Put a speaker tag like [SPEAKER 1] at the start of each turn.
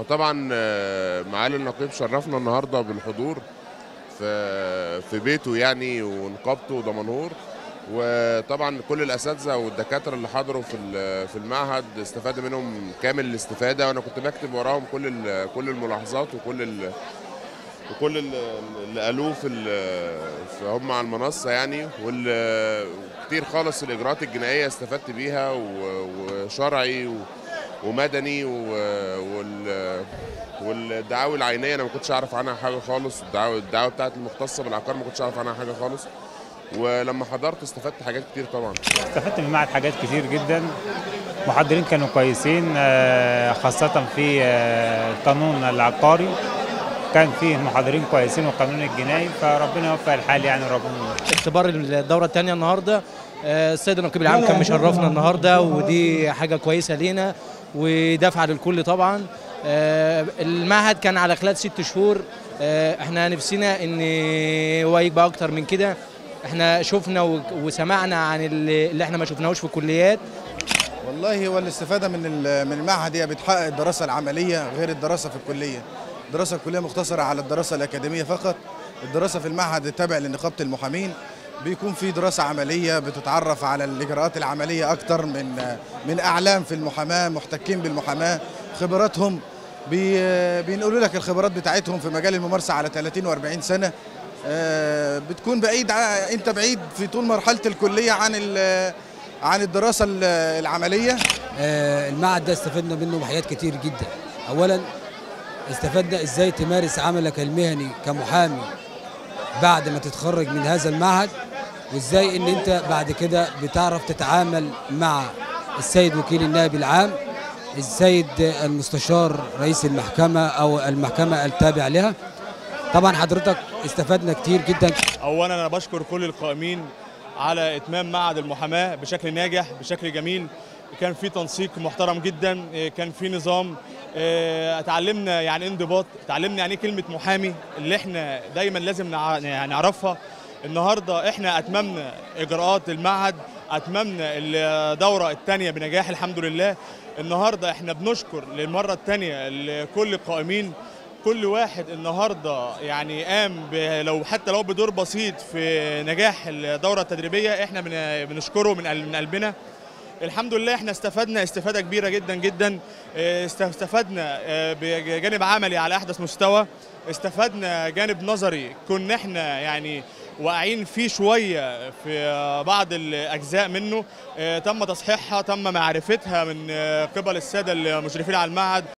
[SPEAKER 1] وطبعا آه، معالي النقيب شرفنا النهارده بالحضور في في بيته يعني ونقابته ودمنهور وطبعا كل الاساتذه والدكاتره اللي حضروا في ال- في المعهد استفاد منهم كامل الاستفاده وانا كنت بكتب وراهم كل ال- كل الملاحظات وكل ال- وكل ال- اللي قالوه في ال- في هم على المنصه يعني وكتير خالص الاجراءات الجنائيه استفدت بيها و- وشرعي و- ومدني و- وال والدعاوي العينيه انا ما كنتش اعرف عنها حاجه خالص الدعاوي الدعاوي بتاعت المختصه بالعقار ما كنتش اعرف عنها حاجه خالص ولما حضرت استفدت حاجات كتير طبعا
[SPEAKER 2] استفدت من المعهد حاجات كتير جدا محاضرين كانوا كويسين آه، خاصة في آه، القانون العقاري كان فيه محاضرين كويسين والقانون الجنائي فربنا يوفق الحال يعني وربنا
[SPEAKER 3] اختبار الدورة الثانية النهاردة آه، السيد النقيب العام كان مشرفنا النهاردة ودي حاجة كويسة لينا ودافعة للكل طبعا آه، المعهد كان على خلال ست شهور آه، احنا نفسنا ان هو يبقى اكتر من كده احنا شفنا و- وسمعنا عن اللي اللي احنا ما شفناهوش في الكليات
[SPEAKER 4] والله هو الاستفادة من ال- من المعهد هي بتحقق الدراسة العملية غير الدراسة في الكلية. الدراسة الكلية مختصرة على الدراسة الأكاديمية فقط. الدراسة في المعهد تابع لنقابة المحامين بيكون في دراسة عملية بتتعرف على الإجراءات العملية أكتر من من أعلام في المحاماة محتكين بالمحاماة خبراتهم بي بينقلوا لك الخبرات بتاعتهم في مجال الممارسة على 30 و40 سنة آه، بتكون بعيد ع- انت بعيد في طول مرحلة الكلية عن ال- عن الدراسة ال- العملية
[SPEAKER 5] آه، المعهد ده استفدنا منه بحاجات كتير جدا اولا استفدنا ازاي تمارس عملك المهني كمحامي بعد ما تتخرج من هذا المعهد وازاي ان انت بعد كده بتعرف تتعامل مع السيد وكيل النائب العام السيد المستشار رئيس المحكمة او المحكمة التابع لها طبعا حضرتك استفدنا كتير جدا
[SPEAKER 6] اولا انا بشكر كل القائمين على اتمام معهد المحاماه بشكل ناجح بشكل جميل كان في تنسيق محترم جدا إيه، كان في نظام إيه، اتعلمنا يعني إيه انضباط اتعلمنا يعني إيه كلمه محامي اللي احنا دايما لازم نع- يعني نعرفها النهارده احنا اتممنا اجراءات المعهد اتممنا الدوره الثانيه بنجاح الحمد لله النهارده احنا بنشكر للمره الثانيه لكل القائمين كل واحد النهارده يعني قام ب- لو حتى لو بدور بسيط في نجاح الدوره التدريبيه احنا بن- بنشكره من قل- من قلبنا الحمد لله احنا استفدنا استفاده كبيره جدا جدا اه، است- استفدنا اه، بجانب عملي على احدث مستوى استفدنا جانب نظري كنا احنا يعني واقعين فيه شويه في اه، بعض الاجزاء منه اه، تم تصحيحها تم معرفتها من اه، قبل الساده المشرفين على المعهد